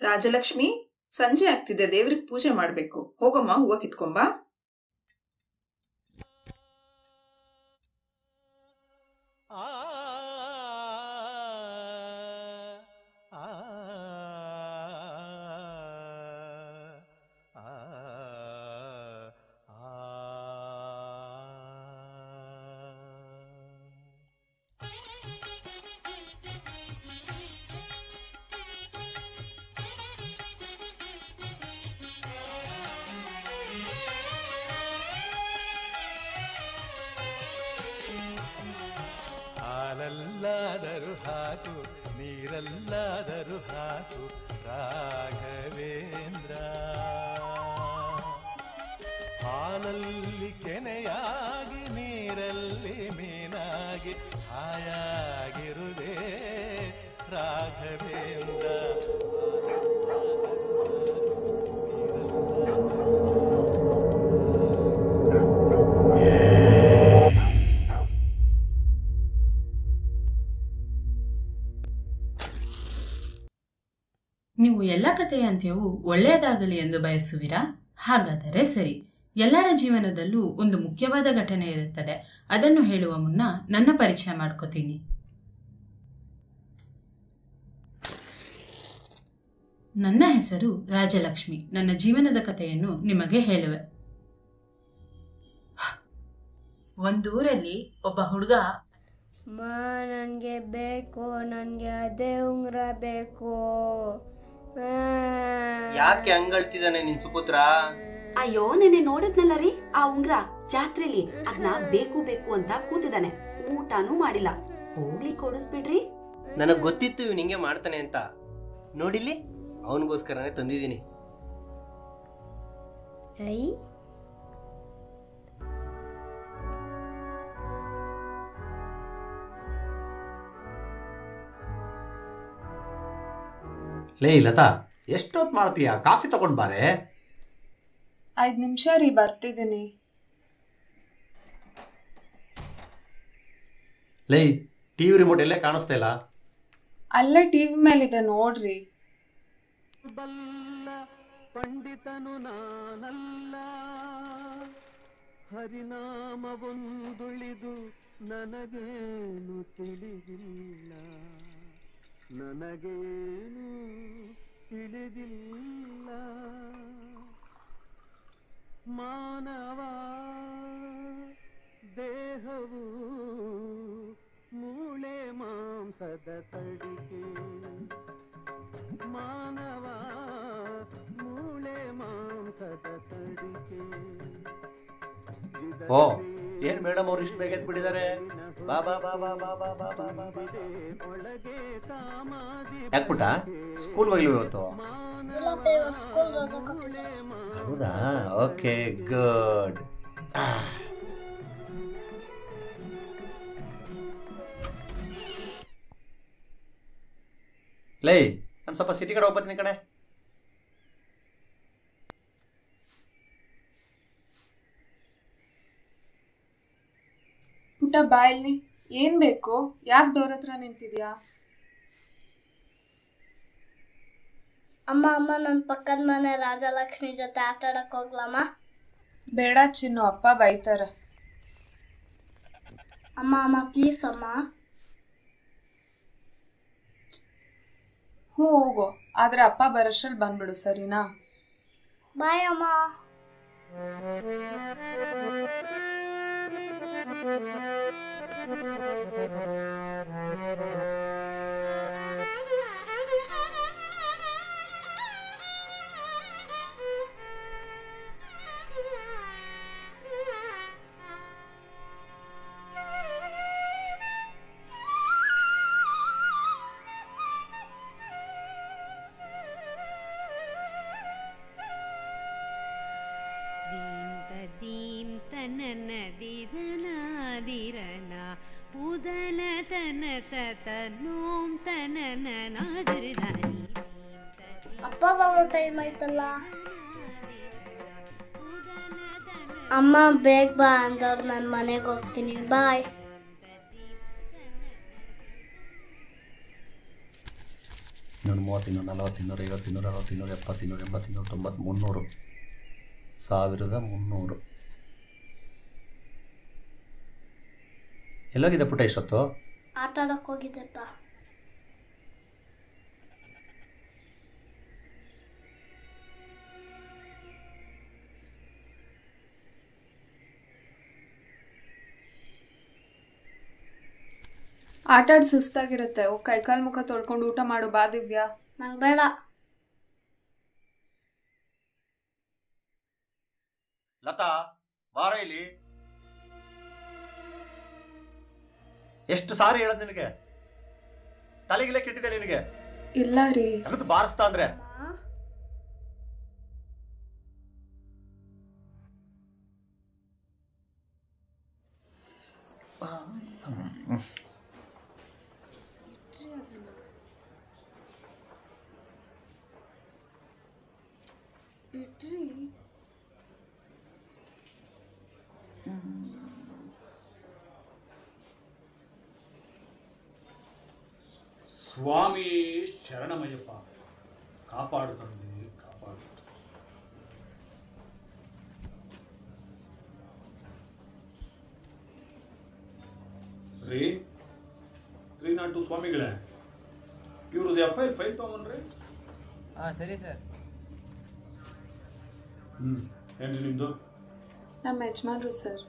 ರಾಜಲಕ್ಷ್ಮಿ ಸಂಜೆ ಆಗ್ತಿದೆ ದೇವ್ರಿಗೆ ಪೂಜೆ ಮಾಡ್ಬೇಕು ಹೋಗಮ್ಮ ಹೂವ ಕಿತ್ಕೊಂಬಾ ಆ ಆ ಹಾಲಲ್ಲಾದರೂ ಹಾಕು ನೀರಲ್ಲಾದರೂ ಹಾಕು ರಾಘವೇಂದ್ರ ಹಾಲಲ್ಲಿ ಕೆನೆಯಾಗಿ ನೀರಲ್ಲಿ ಮೀನಾಗಿ ಹಾಯಾಗಿರುವೆ ರಾಘವೇಂದ್ರ ನೀವು ಎಲ್ಲ ಕಥೆಯ ಅಂತ್ಯವು ಒಳ್ಳೆಯದಾಗಲಿ ಎಂದು ಬಯಸುವಿರಾ ಹಾಗಾದರೆ ಸರಿ ಎಲ್ಲರ ಜೀವನದಲ್ಲೂ ಒಂದು ಮುಖ್ಯವಾದ ಘಟನೆ ಇರುತ್ತದೆ ಅದನ್ನು ಹೇಳುವ ಮುನ್ನ ನನ್ನ ಪರಿಚಯ ಮಾಡ್ಕೋತೀನಿ ನನ್ನ ಹೆಸರು ರಾಜಲಕ್ಷ್ಮಿ ನನ್ನ ಜೀವನದ ಕಥೆಯನ್ನು ನಿಮಗೆ ಹೇಳುವೆ ಒಂದೂರಲ್ಲಿ ಒಬ್ಬ ಹುಡುಗ ಮಾ ನನಗೆ ಬೇಕು ನನಗೆ ಅದೇ ಉಂಗುರ ಬೇಕು ಯಾಕೆ ಹಂಗಳ್ತಿದ್ದಾನೆ ನಿನ್ ಸುಪುತ್ರ ಅಯ್ಯೋ ನೆನೆ ನೋಡಿದ್ನಲ್ಲ ರೀ ಆ ಉಂಗ್ರ ಜಾತ್ರೆಲಿ ಅದ್ನ ಬೇಕು ಬೇಕು ಅಂತ ಕೂತಿದ್ದಾನೆ ಊಟನೂ ಮಾಡಿಲ್ಲ ಹೋಗ್ಲಿ ಕೊಡಿಸ್ಬಿಡ್ರಿ ನನಗ್ ಗೊತ್ತಿತ್ತು ಇವ್ ಹಿಂಗೆ ಮಾಡ್ತಾನೆ ಅಂತ ನೋಡಿಲ್ಲಿ ಅವನಿಗೋಸ್ಕರನೇ ತಂದಿದ್ದೀನಿ ಐ ಲೇ ಲತಾ ಎಷ್ಟೊತ್ತು ಮಾಡ್ತೀಯ ಕಾಫಿ ತಗೊಂಡ್ ಬಾರೆ ಐದು ನಿಮಿಷ ರೀ ಬರ್ತಿದ್ದೀನಿ ಲೇ ಟಿವಿ ರಿಮೋಟ್ ಎಲ್ಲೇ ಕಾಣಿಸ್ತಾ ಇಲ್ಲ ಅಲ್ಲೇ ಟಿವಿ ಮೇಲಿದೆ ನೋಡ್ರಿ ಬಲ್ಲ ಪಂಡಿತನು ನಾನಲ್ಲ ಹರಿನಾಮವೊಂದುಳಿದು ನನಗೇನು ತಿಳಿದಿಲ್ಲ ನನಗೇನು ತಿಳಿದಿಲ್ಲ ಮಾನವ ದೇಹವು ಮೂಳೆ ಮಾಂಸದ ತಡಿಕೆ ಮಾನವ ಮೂಳೆ ಮಾಂಸದ ತಡಿಕೆ ಓ ಏನ್ ಮೇಡಮ್ ಅವ್ರು ಇಷ್ಟು ಬೇಗ ಎದ್ಬಿಟ್ಟಿದ್ದಾರೆ ಬಾ ಬಾ ಬಾ ಬಾ ಬಾ ಬಾ ಬಾ ಬಾ ಬಾ ಬಾ ಒಳಗೆ ಕಾಮಾದಿ ಯಾಕೆ ಪುಟ್ಟ ಸ್ಕೂಲ್ ಹೋಗ್ಲಿ ಇವತ್ತು ಸ್ಕೂಲ್ ರಜೆ ಕೊಟ್ಟಿದ್ದಾರೆ ಹೌದಾ ಓಕೆ ಗುಡ್ ಲೇ ನಾನು ಸ್ವಲ್ಪ ಸಿಟಿ ಕಡೆ ಹೋಗ್ಬತ್ತೀನಿ ಕಣೆ ಪುಟ್ಟ ಬಾಯಲ್ಲಿ ಏನ್ ಬೇಕು ಯಾಕೆ ಡೋರ್ ಹತ್ರ ನಿಂತಿದ್ಯಾ ಅಮ್ಮ ಅಮ್ಮ ನನ್ನ ಪಕ್ಕದ ಮನೆ ರಾಜಲಕ್ಷ್ಮಿ ಜೊತೆ ಆಟ ಆಡಕ್ ಹೋಗ್ಲಮ್ಮ ಬೇಡ ಚಿನ್ನು ಅಪ್ಪ ಬೈತಾರ ಅಮ್ಮ ಅಮ್ಮ ಪ್ಲೀಸ್ ಅಮ್ಮ ಹ್ಞೂ ಹೋಗು ಆದ್ರೆ ಅಪ್ಪ ಬರೋಷ್ರಲ್ಲಿ ಬಂದ್ಬಿಡು ಸರಿನಾ ಬಾಯ್ ಅಮ್ಮ ದೀಂ ತನನ ದಿರನಾದಿರನ ಪುದಲ ತನ ತನೋಂ ತನನ ನಾದಿರದಾನಿ ಅಪ್ಪ ಬರೋ ಟೈಮ್ ಆಯ್ತಲ್ಲ ಅಮ್ಮ ಬೇಗ ಬಾ ಅಂದವ್ರು ನಾನು ಮನೆಗೆ ಹೋಗ್ತೀನಿ ಬಾಯ್ ಇನ್ನೂರು ಮೂವತ್ತು ಇನ್ನೂರು ನಲವತ್ತು ಇನ್ನೂರು ಐವತ್ತು ಇನ್ನೂರ ಅರವತ್ತು ಇನ್ನೂರ ಎಪ್ಪತ್ತು ಇನ್ನೂರ ಎಂಬತ್ತು ಇನ್ನೂರ ತೊಂಬತ್ತು ಮುನ್ನೂರು ಸಾವಿರದ ಮುನ್ನೂರು ಎಲ್ಲೋಗಿದೆ ಪುಟ್ಟ ಇಷ್ಟೊತ್ತು ಆಟ ಆಡಕ್ ಹೋಗಿದ್ದೆಪ್ಪ ಆಟ ಆಡಿ ಸುಸ್ತಾಗಿರುತ್ತೆ ಹೋಗ್ ಕೈಕಾಲು ಮುಖ ತೊಳ್ಕೊಂಡು ಊಟ ಮಾಡು ಬಾ ದಿವ್ಯಾ ನಂಗೆ ಬೇಡ ಲತಾ ಬಾರ ಇಲ್ಲಿ ಎಷ್ಟು ಸಾರಿ ಹೇಳದ್ ನಿನಗೆ ತಲೆಗಿಲೆ ಕೆಟ್ಟಿದೆ ನಿನಗೆ ಇಲ್ಲ ರೀ ತೆಗೆದು ಬಾರಿಸ್ತಾ ಅಂದ್ರೆ ಅಮ್ಮ ಬಿಡ್ರಿ ಸ್ವಾಮಿ ಶರಣಮಯ್ಯಪ್ಪ ಕಾಪಾಡು ತಂದೆ ಕಾಪಾಡು ರೀ ತ್ರೀ ನಾಟ್ ಟು ಸ್ವಾಮಿಗಳೇ ಇವ್ರದ್ದು ಎಫ್ ಐ ಫೈಲ್ ತೊಗೊಂಬನ್ರಿ ಹಾಂ ಸರಿ ಸರ್ ಹ್ಞೂ ಏನ್ರಿ ನಿಮ್ಮದು ನಮ್ಮ ಯಜಮಾನ್ರು ಸರ್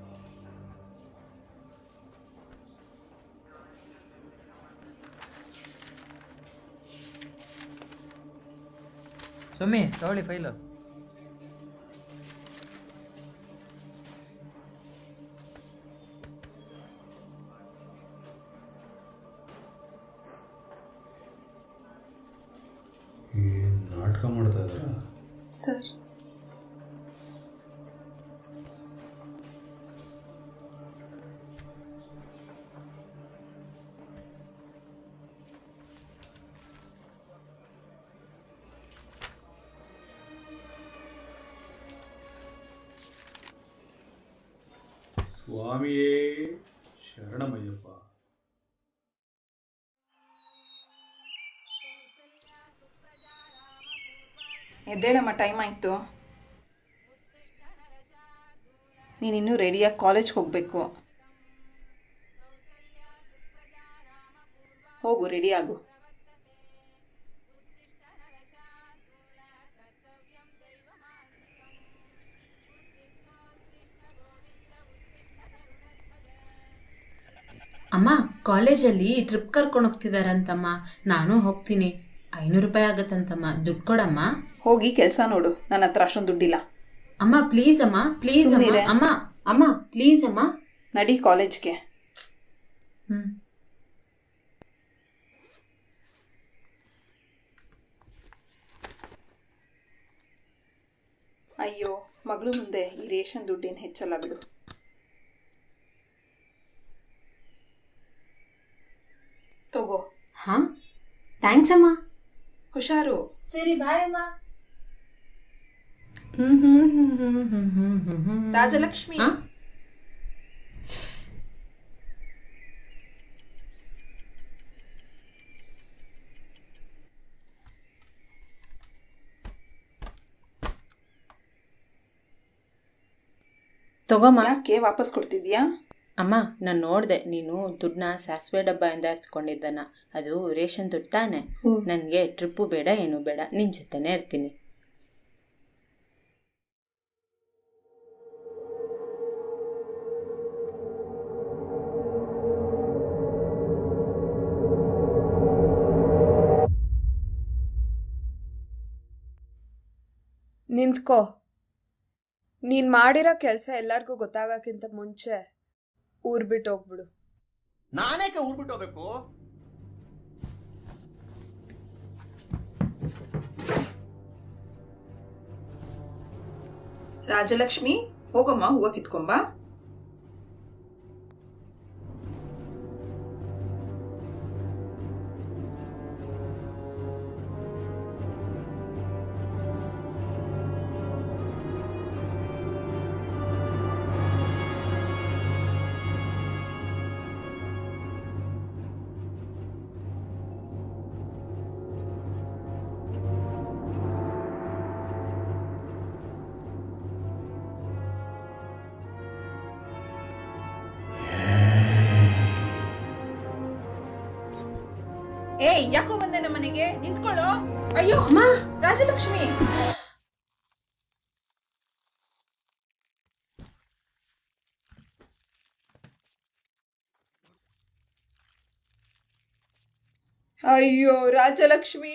ಸುಮ್ಮಿ ತಗೊಳ್ಳಿ ಫೈಲು ನಾಟಕ ಮಾಡ್ತಾ ಇದ್ದಾರಾ ಸರ್ ಸ್ವಾಮಿಯೇ ಶರಣಮಯ್ಯಪ್ಪ ಎದ್ದೇಳಮ್ಮ ಟೈಮ್ ಆಯಿತು ನೀನಿನ್ನೂ ರೆಡಿಯಾಗಿ ಕಾಲೇಜ್ಗೆ ಹೋಗಬೇಕು ಹೋಗು ರೆಡಿ ಆಗು ಅಮ್ಮ ಕಾಲೇಜಲ್ಲಿ ಟ್ರಿಪ್ ಕರ್ಕೊಂಡು ಹೋಗ್ತಿದಾರಂತಮ್ಮ ನಾನು ಹೋಗ್ತೀನಿ ಐನೂರು ರೂಪಾಯಿ ಆಗತ್ತಂತಮ್ಮ ದುಡ್ಡು ಕೊಡಮ್ಮ ಹೋಗಿ ಕೆಲಸ ನೋಡು ನನ್ನ ಹತ್ರ ಅಷ್ಟೊಂದು ದುಡ್ಡಿಲ್ಲ ಅಮ್ಮ ಪ್ಲೀಸ್ ಅಮ್ಮ ಪ್ಲೀಸ್ ಅಮ್ಮ ಸುಮ್ನಿರೆ. ಅಮ್ಮ ಅಮ್ಮ ಪ್ಲೀಸ್ ಅಮ್ಮ ನಡಿ ಕಾಲೇಜ್ಗೆ ಹ್ಮ್ ಅಯ್ಯೋ ಮಗಳು ಮುಂದೆ ಈ ರೇಷನ್ ದುಡ್ಡೇನು ಹೆಚ್ಚಲ್ಲ ಬಿಡು ತಗೋ ಹಾ ಥ್ಯಾಂಕ್ಸ್ ಅಮ್ಮ ಹುಷಾರು ಸರಿ ಬಾಯ್ ಅಮ್ಮ ರಾಜಲಕ್ಷ್ಮಿ ಹಾ? ತಗೋಮ್ಮ ಯಾಕೆ ವಾಪಸ್ ಕೊಡ್ತಿದ್ಯಾ ಅಮ್ಮ ನಾನು ನೋಡಿದೆ ನೀನು ದುಡ್ಡನ್ನ ಸಾಸಿವೆ ಡಬ್ಬದಿಂದ ಎತ್ಕೊಂಡಿದ್ದನ್ನ ಅದು ರೇಷನ್ ದುಡ್ಡು ತಾನೆ ಹ್ಮ್. ನನಗೆ ಟ್ರಿಪ್ಪು ಬೇಡ ಏನು ಬೇಡ ನಿನ್ನ ಜೊತೆನೇ ಇರ್ತೀನಿ ನಿಂತ್ಕೋ ನೀನ್ ಮಾಡಿರೋ ಕೆಲಸ ಎಲ್ಲರಿಗೂ ಗೊತ್ತಾಗಕ್ಕಿಂತ ಮುಂಚೆ ಊರ್ ಬಿಟ್ಟು ಹೋಗ್ಬಿಡು ನಾನೇಕೆ ಊರ್ ಬಿಟ್ಟು ಹೋಗ್ಬೇಕು ರಾಜಲಕ್ಷ್ಮಿ ಹೋಗಮ್ಮ ಹೂವ ಕಿತ್ಕೊಂಬಾ ಏಯ್ ಯಾಕೋ ಬಂದೆ ನಮ್ಮ ಮನೆಗೆ ನಿಂತ್ಕೊಳ್ಳೋ ಅಯ್ಯೋ ರಾಜಲಕ್ಷ್ಮಿ ಅಯ್ಯೋ ರಾಜಲಕ್ಷ್ಮಿ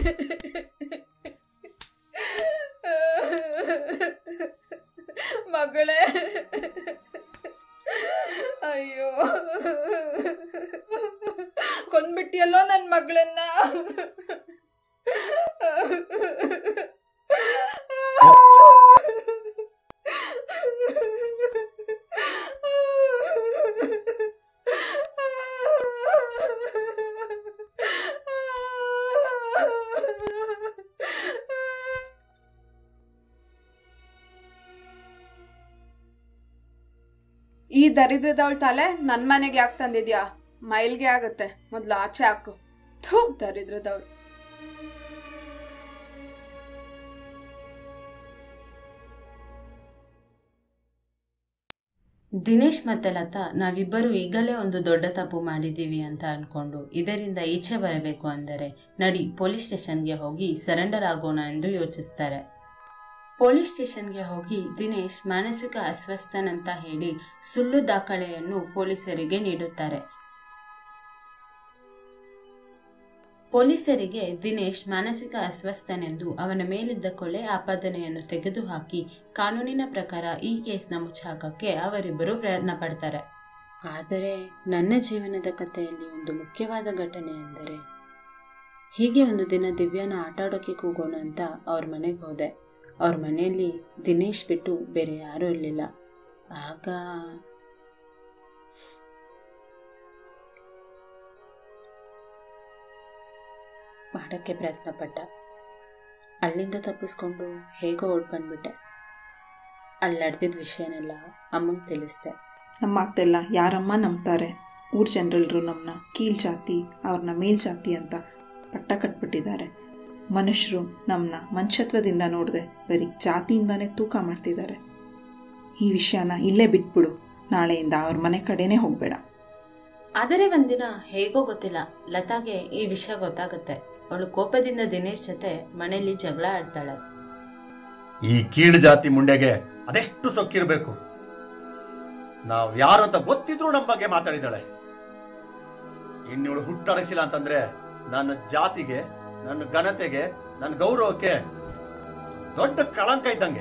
ಮಗಳೇ ಅಯ್ಯೋ ಕೊಂದ್ಬಿಟ್ಟಿಯಲ್ಲೋ ನನ್ನ ಮಗಳನ್ನ ಈ ದರಿದ್ರದವಳ ತಲೆ ನನ್ ಮನೆಗೆ ಯಾಕೆ ತಂದಿದ್ಯಾ ಮೈಲ್ಗೆ ಆಗತ್ತೆ ಮೊದ್ಲು ಆಚೆ ಹಾಕು ಥೂ ದರಿದ್ರದವಳು ದಿನೇಶ್ ಮತ್ತೆ ಲತಾ ನಾವಿಬ್ಬರು ಈಗಲೇ ಒಂದು ದೊಡ್ಡ ತಪ್ಪು ಮಾಡಿದ್ದೀವಿ ಅಂತ ಅನ್ಕೊಂಡು ಇದರಿಂದ ಈಚೆ ಬರಬೇಕು ಅಂದರೆ ನಡಿ ಪೊಲೀಸ್ ಸ್ಟೇಷನ್ಗೆ ಹೋಗಿ ಸರೆಂಡರ್ ಆಗೋಣ ಎಂದು ಯೋಚಿಸ್ತಾರೆ ಪೊಲೀಸ್ ಸ್ಟೇಷನ್ಗೆ ಹೋಗಿ ದಿನೇಶ್ ಮಾನಸಿಕ ಅಸ್ವಸ್ಥನಂತ ಹೇಳಿ ಸುಳ್ಳು ದಾಖಲೆಯನ್ನು ಪೊಲೀಸರಿಗೆ ನೀಡುತ್ತಾರೆ ಪೊಲೀಸರಿಗೆ ದಿನೇಶ್ ಮಾನಸಿಕ ಅಸ್ವಸ್ಥನೆಂದು ಅವನ ಮೇಲಿದ್ದ ಕೊಲೆ ಆಪಾದನೆಯನ್ನು ತೆಗೆದುಹಾಕಿ ಕಾನೂನಿನ ಪ್ರಕಾರ ಈ ಕೇಸ್ನ ಮುಚ್ಚಾಕಕ್ಕೆ ಅವರಿಬ್ಬರು ಪ್ರಯತ್ನ ಪಡ್ತಾರೆ ಆದರೆ ನನ್ನ ಜೀವನದ ಕಥೆಯಲ್ಲಿ ಒಂದು ಮುಖ್ಯವಾದ ಘಟನೆ ಎಂದರೆ ಹೀಗೆ ಒಂದು ದಿನ ದಿವ್ಯಾನ ಆಟಾಡೋಕೆ ಕೂಗೋಣ ಅಂತ ಅವ್ರ ಮನೆಗೆ ಹೋದೆ ಅವ್ರ ಮನೆಯಲ್ಲಿ ದಿನೇಶ್ ಬಿಟ್ಟು ಬೇರೆ ಯಾರೂ ಇರಲಿಲ್ಲ ಆಗ ಮಾಡೋಕ್ಕೆ ಪ್ರಯತ್ನ ಪಟ್ಟ ಅಲ್ಲಿಂದ ತಪ್ಪಿಸ್ಕೊಂಡು ಹೇಗೋ ಓಡ್ ಬಂದ್ಬಿಟ್ಟೆ ಅಲ್ಲಿ ನಡೆದಿದ್ದ ವಿಷಯನೆಲ್ಲ ಅಮ್ಮಂಗೆ ತಿಳಿಸ್ದೆ ನಮ್ಮ ಮಾತೆಲ್ಲ ಯಾರಮ್ಮ ನಂಬ್ತಾರೆ ಊರ್ ಜನರೆಲ್ಲರೂ ನಮ್ಮನ್ನ ಕೀಳ್ ಜಾತಿ ಅವ್ರನ್ನ ಮೇಲ್ ಜಾತಿ ಅಂತ ಪಟ್ಟ ಕಟ್ಬಿಟ್ಟಿದ್ದಾರೆ ಮನುಷ್ಯರು ನಮ್ಮನ್ನ ಮನುಷ್ಯತ್ವದಿಂದ ನೋಡದೆ ಬರೀ ಜಾತಿಯಿಂದಾನೇ ತೂಕ ಮಾಡ್ತಿದ್ದಾರೆ ಈ ವಿಷಯನ ಇಲ್ಲೇ ಬಿಟ್ಬಿಡು ನಾಳೆಯಿಂದ ಅವ್ರ ಮನೆ ಕಡೆನೇ ಹೋಗಬೇಡ ಆದರೆ ಒಂದಿನ ಹೇಗೋ ಗೊತ್ತಿಲ್ಲ ಲತಾಗೆ ಈ ವಿಷಯ ಗೊತ್ತಾಗುತ್ತೆ ಅವಳು ಕೋಪದಿಂದ ದಿನೇಶ್ ಜೊತೆ ಮನೆಯಲ್ಲಿ ಜಗಳ ಆಡ್ತಾಳೆ ಈ ಕೀಳು ಜಾತಿ ಮುಂಡೆಗೆ ಅದೆಷ್ಟು ಸೊಕ್ಕಿರ್ಬೇಕು ನಾವ್ ಯಾರು ಅಂತ ಗೊತ್ತಿದ್ರು ನಮ್ಮ ಬಗ್ಗೆ ಮಾತಾಡಿದಾಳೆ ಇನ್ನಿವಳು ಹುಟ್ಟಡಗಿಸಿಲ್ಲ ಅಂತಂದ್ರೆ ನನ್ನ ಜಾತಿಗೆ ನನ್ನ ಘನತೆಗೆ ನನ್ನ ಗೌರವಕ್ಕೆ ದೊಡ್ಡ ಕಳಂಕ ಇದ್ದಂಗೆ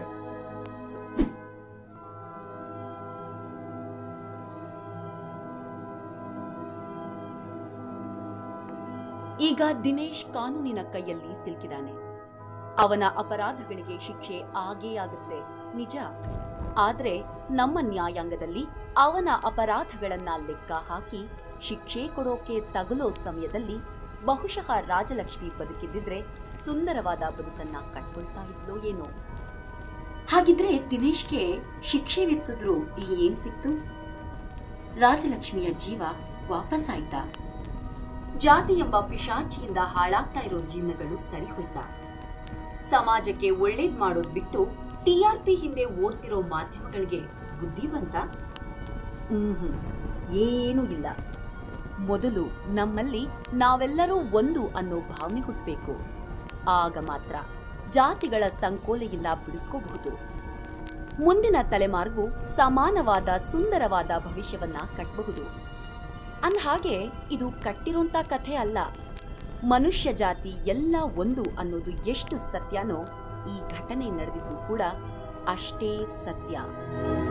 ಈಗ ದಿನೇಶ್ ಕಾನೂನಿನ ಕೈಯಲ್ಲಿ ಸಿಲುಕಿದಾನೆ ಅವನ ಅಪರಾಧಗಳಿಗೆ ಶಿಕ್ಷೆ ಆಗೇ ಆಗುತ್ತೆ ನಿಜ ಆದ್ರೆ ನಮ್ಮ ನ್ಯಾಯಾಂಗದಲ್ಲಿ ಅವನ ಅಪರಾಧಗಳನ್ನ ಲೆಕ್ಕ ಹಾಕಿ ಶಿಕ್ಷೆ ಕೊಡೋಕೆ ತಗುಲೋ ಸಮಯದಲ್ಲಿ ಬಹುಶಃ ರಾಜಲಕ್ಷ್ಮಿ ಬದುಕಿದ್ದಿದ್ರೆ ಸುಂದರವಾದ ಬದುಕನ್ನ ಕಟ್ಕೊಳ್ತಾ ಇದ್ಲೋ ಏನೋ ಹಾಗಿದ್ರೆ ದಿನೇಶ್ಗೆ ಶಿಕ್ಷೆ ವಿಧಿಸಿದ್ರು ಏನ್ ಸಿಕ್ತು ರಾಜಲಕ್ಷ್ಮಿಯ ಜೀವ ವಾಪಸ್ಸಾಯ್ತಾ ಜಾತಿ ಎಂಬ ಪಿಶಾಚಿಯಿಂದ ಹಾಳಾಗ್ತಾ ಇರೋ ಜೀವನಗಳು ಸರಿ ಹೋಯ್ತಾ ಸಮಾಜಕ್ಕೆ ಒಳ್ಳೇದ್ ಮಾಡೋದ್ ಬಿಟ್ಟು ಟಿಆರ್ಪಿ ಹಿಂದೆ ಓಡ್ತಿರೋ ಮಾಧ್ಯಮಗಳಿಗೆ ಬುದ್ಧಿ ಬಂತ ಹ್ಮ್ ಏನೂ ಇಲ್ಲ ಮೊದಲು ನಮ್ಮಲ್ಲಿ ನಾವೆಲ್ಲರೂ ಒಂದು ಅನ್ನೋ ಭಾವನೆ ಹುಟ್ಟಬೇಕು ಆಗ ಮಾತ್ರ ಜಾತಿಗಳ ಸಂಕೋಲೆಯಿಂದ ಬಿಡಿಸ್ಕೋಬಹುದು ಮುಂದಿನ ತಲೆಮಾರಿಗೂ ಸಮಾನವಾದ ಸುಂದರವಾದ ಭವಿಷ್ಯವನ್ನ ಕಟ್ಟಬಹುದು ಅಂದಹಾಗೆ ಇದು ಕಟ್ಟಿರೋಂಥ ಕಥೆ ಅಲ್ಲ ಮನುಷ್ಯ ಜಾತಿ ಎಲ್ಲ ಒಂದು ಅನ್ನೋದು ಎಷ್ಟು ಸತ್ಯನೋ ಈ ಘಟನೆ ನಡೆದಿದ್ದು ಕೂಡ ಅಷ್ಟೇ ಸತ್ಯ